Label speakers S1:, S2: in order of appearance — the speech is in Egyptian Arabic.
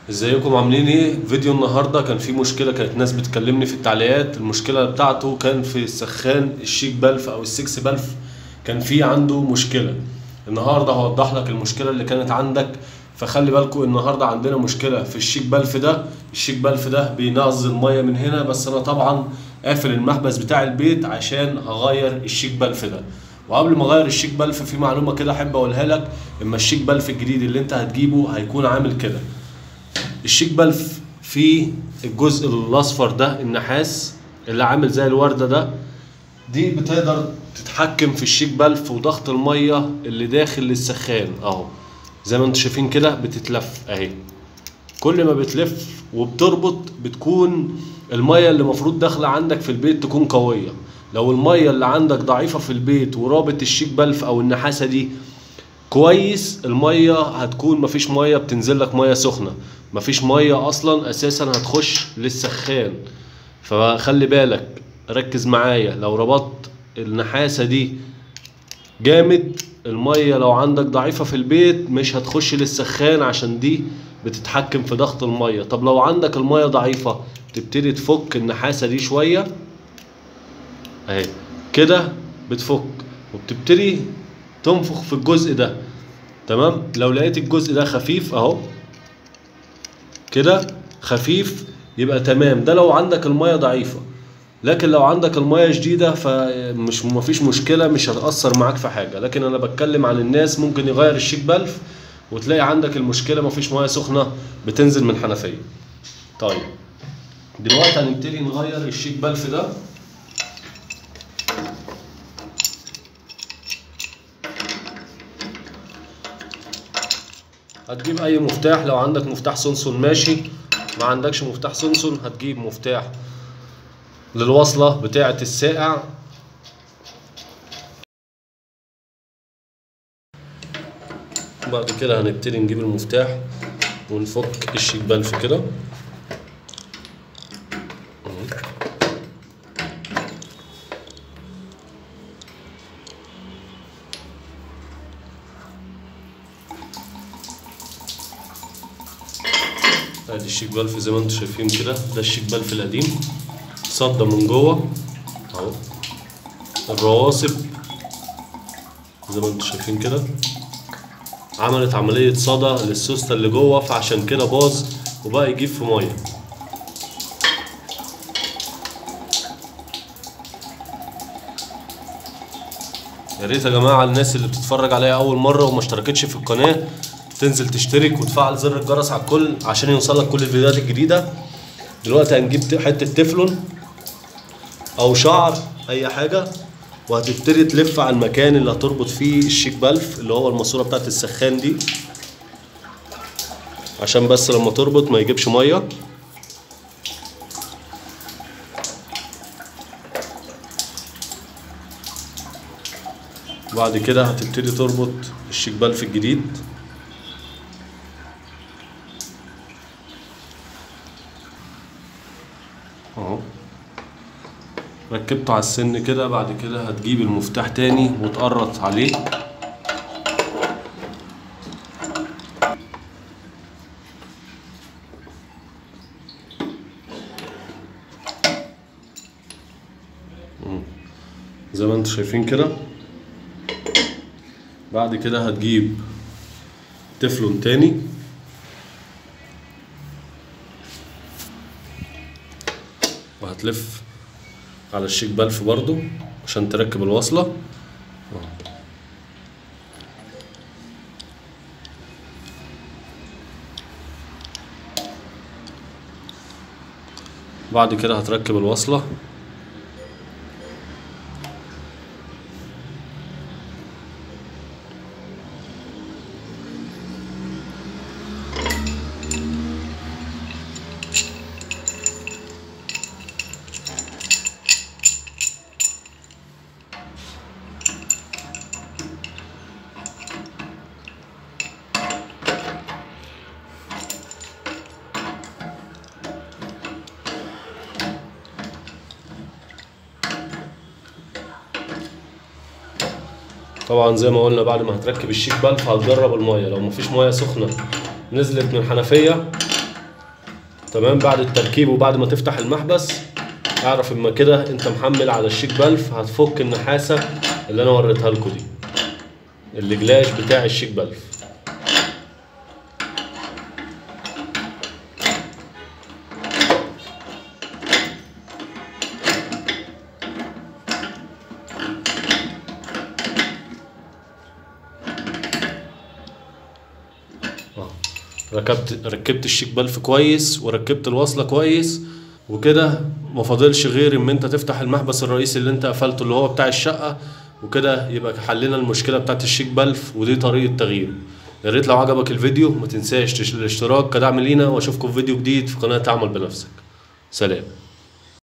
S1: ازيكم عاملين ايه فيديو النهارده كان في مشكله كانت ناس بتكلمني في التعليقات المشكله بتاعته كان في السخان الشيك بلف او السكس بلف كان في عنده مشكله النهارده هوضح لك المشكله اللي كانت عندك فخلي بالكم النهارده عندنا مشكله في الشيك بلف ده الشيك بلف ده بينزل ميه من هنا بس انا طبعا قافل المحبس بتاع البيت عشان هغير الشيك بلف ده وقبل ما اغير الشيك بلف في معلومه كده احب اقولها لك اما الشيك بلف الجديد اللي انت هتجيبه هيكون عامل كده الشيك بلف فيه الجزء الاصفر ده النحاس اللي عامل زي الورده ده دي بتقدر تتحكم في الشيك بلف وضغط الميه اللي داخل للسخان اهو زي ما انتم شايفين كده بتتلف اهي كل ما بتلف وبتربط بتكون الميه اللي المفروض داخله عندك في البيت تكون قويه لو الميه اللي عندك ضعيفه في البيت ورابط الشيك بلف او النحاسه دي كويس الميه هتكون مفيش ميه بتنزل لك ميه سخنه مفيش ميه اصلا اساسا هتخش للسخان فخلي بالك ركز معايا لو ربطت النحاسه دي جامد الميه لو عندك ضعيفه في البيت مش هتخش للسخان عشان دي بتتحكم في ضغط الميه طب لو عندك الميه ضعيفه تبتدي تفك النحاسه دي شويه اهي كده بتفك وبتبتدي تنفخ في الجزء ده تمام لو لقيت الجزء ده خفيف اهو كده خفيف يبقى تمام ده لو عندك الميه ضعيفه لكن لو عندك الميه شديده فمش مفيش مشكله مش هتاثر معاك في حاجه لكن انا بتكلم عن الناس ممكن يغير الشيك بلف وتلاقي عندك المشكله مفيش ميه سخنه بتنزل من الحنفيه طيب دلوقتي هنبتدي نغير الشيك بلف ده هتجيب اي مفتاح لو عندك مفتاح سونسون ماشي ما عندكش مفتاح سونسون هتجيب مفتاح للوصلة بتاعة الساقع بعد كده هنبتدي نجيب المفتاح ونفك الشيك بلف كده ادي الشيك بلف زي ما انتم شايفين كده ده الشيك بلف القديم صدى من جوه اهو الرواسب زي ما انتم شايفين كده عملت عملية صدى للسوستة اللي جوه فعشان كده باظ وبقى يجيب في مية يا ريت يا جماعة الناس اللي بتتفرج عليا أول مرة وما اشتركتش في القناة تنزل تشترك وتفعل زر الجرس على الكل عشان يوصلك كل الفيديوهات الجديدة دلوقتي هنجيب حتة تeflon او شعر اي حاجه وهتبتدي تلف على المكان اللي هتربط فيه الشيك بلف اللي هو الماسوره بتاعت السخان دي عشان بس لما تربط ما يجيبش ميه بعد كده هتبتدي تربط الشيك بلف الجديد اهو ركبته على السن كده بعد كده هتجيب المفتاح تاني وتقرط عليه زي ما انتم شايفين كده بعد كده هتجيب تفلون تاني وهتلف على الشيك بلف برضو عشان تركب الوصلة بعد كده هتركب الوصلة طبعا زي ما قلنا بعد ما هتركب الشيك بلف هتجرب الميه لو مفيش ميه سخنه نزلت من الحنفيه تمام بعد التركيب وبعد ما تفتح المحبس اعرف اما كده انت محمل على الشيك بلف هتفك النحاسه اللي انا وريتها لكم دي الجلاش بتاع الشيك بلف آه. ركبت ركبت الشيك بلف كويس وركبت الوصله كويس وكده ما فاضلش غير ان انت تفتح المحبس الرئيسي اللي انت قفلته اللي هو بتاع الشقه وكده يبقى حلينا المشكله بتاعت الشيك بلف ودي طريقه تغييره يا ريت لو عجبك الفيديو ما تنساش تش- الاشتراك كدعم لينا واشوفكم في فيديو جديد في قناه اعمل بنفسك سلام